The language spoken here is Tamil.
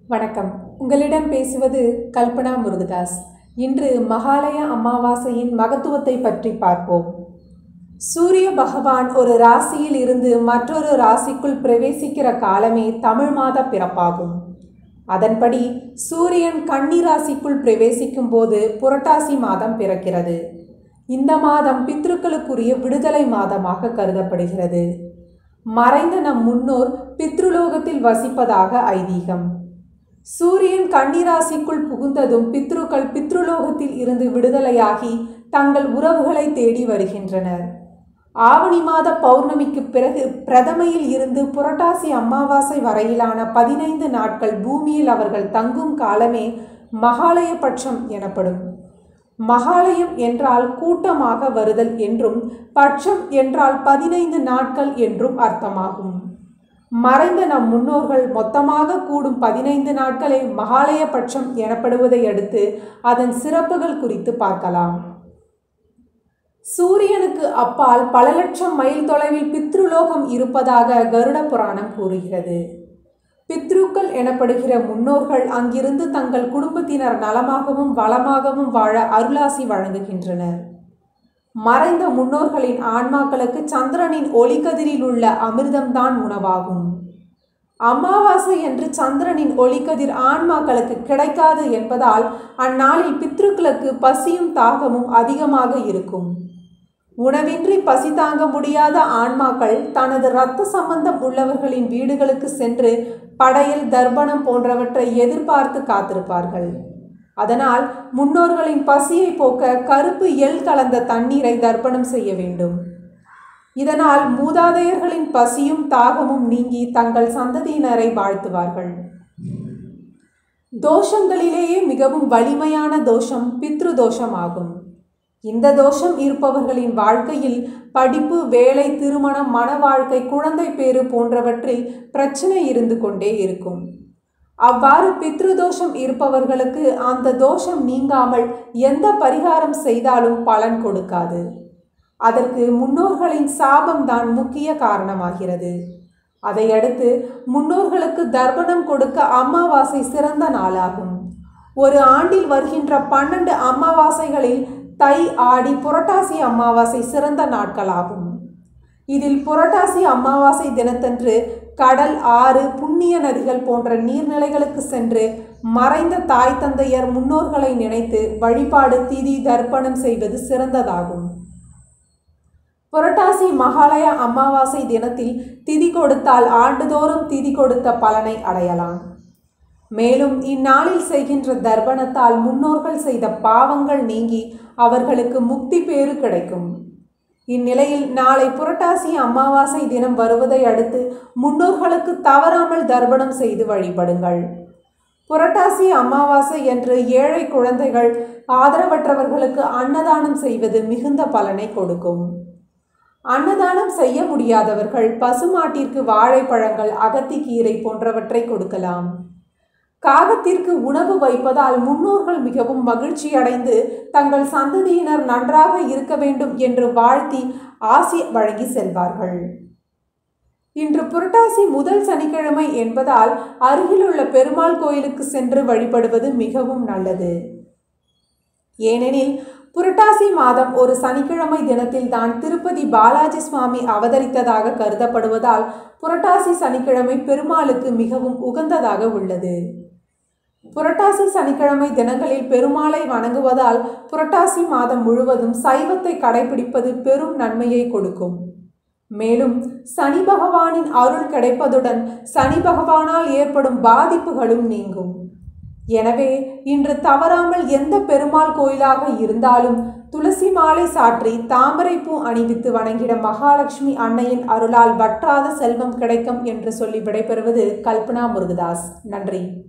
வணக்கம் உங்களிடம் பேசுவது கல்பனா முருகதாஸ் இன்று மகாலய அமாவாசையின் மகத்துவத்தை பற்றி பார்ப்போம் சூரிய பகவான் ஒரு ராசியில் இருந்து மற்றொரு ராசிக்குள் பிரவேசிக்கிற காலமே தமிழ் மாத பிறப்பாகும் அதன்படி சூரியன் கன்னி ராசிக்குள் பிரவேசிக்கும் போது புரட்டாசி மாதம் பிறக்கிறது இந்த மாதம் பித்ருக்களுக்குரிய விடுதலை மாதமாக கருதப்படுகிறது மறைந்த நம் முன்னோர் பித்ருலோகத்தில் வசிப்பதாக ஐதீகம் சூரியன் கன்னிராசிக்குள் புகுந்ததும் பித்ருக்கள் பித்ருலோகத்தில் இருந்து விடுதலையாகி தங்கள் உறவுகளை தேடி வருகின்றனர் ஆவணி மாத பௌர்ணமிக்கு பிறகு பிரதமையில் இருந்து புரட்டாசி அமாவாசை வரையிலான பதினைந்து நாட்கள் பூமியில் அவர்கள் தங்கும் காலமே மகாலய பட்சம் எனப்படும் மகாலயம் என்றால் கூட்டமாக வருதல் என்றும் பட்சம் என்றால் பதினைந்து நாட்கள் என்றும் அர்த்தமாகும் மறைந்த நம் முன்னோர்கள் மொத்தமாக கூடும் பதினைந்து நாட்களே மகாலய பட்சம் எனப்படுவதை அடுத்து அதன் சிறப்புகள் குறித்து பார்க்கலாம் சூரியனுக்கு அப்பால் பல லட்சம் மைல் தொலைவில் பித்ருலோகம் இருப்பதாக கருட புராணம் கூறுகிறது பித்ருக்கள் எனப்படுகிற முன்னோர்கள் அங்கிருந்து தங்கள் குடும்பத்தினர் நலமாகவும் வளமாகவும் வாழ அருளாசி வழங்குகின்றனர் மறைந்த முன்னோர்களின் ஆன்மாக்களுக்கு சந்திரனின் ஒளிக்கதிரில் உள்ள அமிர்தம்தான் உணவாகும் அமாவாசை என்று சந்திரனின் ஒளிக்கதிர் ஆன்மாக்களுக்கு கிடைக்காது என்பதால் அந்நாளில் பித்ருக்களுக்கு பசியும் தாகமும் அதிகமாக இருக்கும் உணவின்றி பசி தாங்க முடியாத ஆன்மாக்கள் தனது இரத்த சம்பந்தம் உள்ளவர்களின் வீடுகளுக்கு சென்று படையல் தர்ப்பணம் போன்றவற்றை எதிர்பார்த்து காத்திருப்பார்கள் அதனால் முன்னோர்களின் பசியை போக்க கருப்பு எள் கலந்த தண்ணீரை தர்ப்பணம் செய்ய வேண்டும் இதனால் மூதாதையர்களின் பசியும் தாகமும் நீங்கி தங்கள் சந்ததியினரை வாழ்த்துவார்கள் தோஷங்களிலேயே மிகவும் வலிமையான தோஷம் பித்ரு தோஷமாகும் இந்த தோஷம் இருப்பவர்களின் வாழ்க்கையில் படிப்பு வேலை திருமணம் மன வாழ்க்கை குழந்தை பேறு போன்றவற்றில் பிரச்சனை இருந்து கொண்டே இருக்கும் அவ்வாறு பித்ருதோஷம் இருப்பவர்களுக்கு அந்த தோஷம் நீங்காமல் எந்த பரிகாரம் செய்தாலும் பலன் கொடுக்காது அதற்கு முன்னோர்களின் சாபம்தான் முக்கிய காரணமாகிறது அதையடுத்து முன்னோர்களுக்கு தர்ப்பணம் கொடுக்க அமாவாசை சிறந்த நாளாகும் ஒரு ஆண்டில் வருகின்ற பன்னெண்டு அமாவாசைகளில் தை ஆடி புரட்டாசி அமாவாசை சிறந்த நாட்களாகும் இதில் புரட்டாசி அமாவாசை தினத்தன்று கடல் ஆறு புண்ணிய நதிகள் போன்ற நீர்நிலைகளுக்கு சென்று மறைந்த தாய் தந்தையர் முன்னோர்களை நினைத்து வழிபாடு திதி தர்ப்பணம் செய்வது சிறந்ததாகும் புரட்டாசி மகாலய அமாவாசை தினத்தில் திதி கொடுத்தால் ஆண்டுதோறும் திதி கொடுத்த பலனை அடையலாம் மேலும் இந்நாளில் செய்கின்ற தர்ப்பணத்தால் முன்னோர்கள் செய்த பாவங்கள் நீங்கி அவர்களுக்கு முக்தி பேறு கிடைக்கும் இந்நிலையில் நாளை புரட்டாசி அமாவாசை தினம் வருவதை அடுத்து முன்னோர்களுக்கு தவறாமல் தர்ப்பணம் செய்து வழிபடுங்கள் புரட்டாசி அமாவாசை என்று ஏழை குழந்தைகள் ஆதரவற்றவர்களுக்கு அன்னதானம் செய்வது மிகுந்த பலனை கொடுக்கும் அன்னதானம் செய்ய முடியாதவர்கள் பசுமாட்டிற்கு வாழைப்பழங்கள் அகத்திக்கீரை போன்றவற்றை கொடுக்கலாம் காகத்திற்கு உணவு வைப்பதால் முன்னோர்கள் மிகவும் மகிழ்ச்சி அடைந்து தங்கள் சந்ததியினர் நன்றாக இருக்க வேண்டும் என்று வாழ்த்தி ஆசி வழங்கி செல்வார்கள் இன்று புரட்டாசி முதல் சனிக்கிழமை என்பதால் அருகிலுள்ள பெருமாள் கோயிலுக்கு சென்று வழிபடுவது மிகவும் நல்லது ஏனெனில் புரட்டாசி மாதம் ஒரு சனிக்கிழமை தினத்தில் தான் திருப்பதி பாலாஜி சுவாமி அவதரித்ததாக கருதப்படுவதால் புரட்டாசி சனிக்கிழமை பெருமாளுக்கு மிகவும் உகந்ததாக உள்ளது புரட்டாசி சனிக்கிழமை தினங்களில் பெருமாளை வணங்குவதால் புரட்டாசி மாதம் முழுவதும் சைவத்தை கடைபிடிப்பது பெரும் நன்மையை கொடுக்கும் மேலும் சனி பகவானின் அருள் கிடைப்பதுடன் சனி பகவானால் ஏற்படும் பாதிப்புகளும் நீங்கும் எனவே இன்று தவறாமல் எந்த பெருமாள் கோயிலாக இருந்தாலும் துளசி மாலை சாற்றி தாமரை பூ அணிவித்து வணங்கிட மகாலட்சுமி அன்னையின் அருளால் வற்றாத செல்வம் கிடைக்கும் என்று சொல்லி விடைபெறுவது கல்பனா முருகதாஸ் நன்றி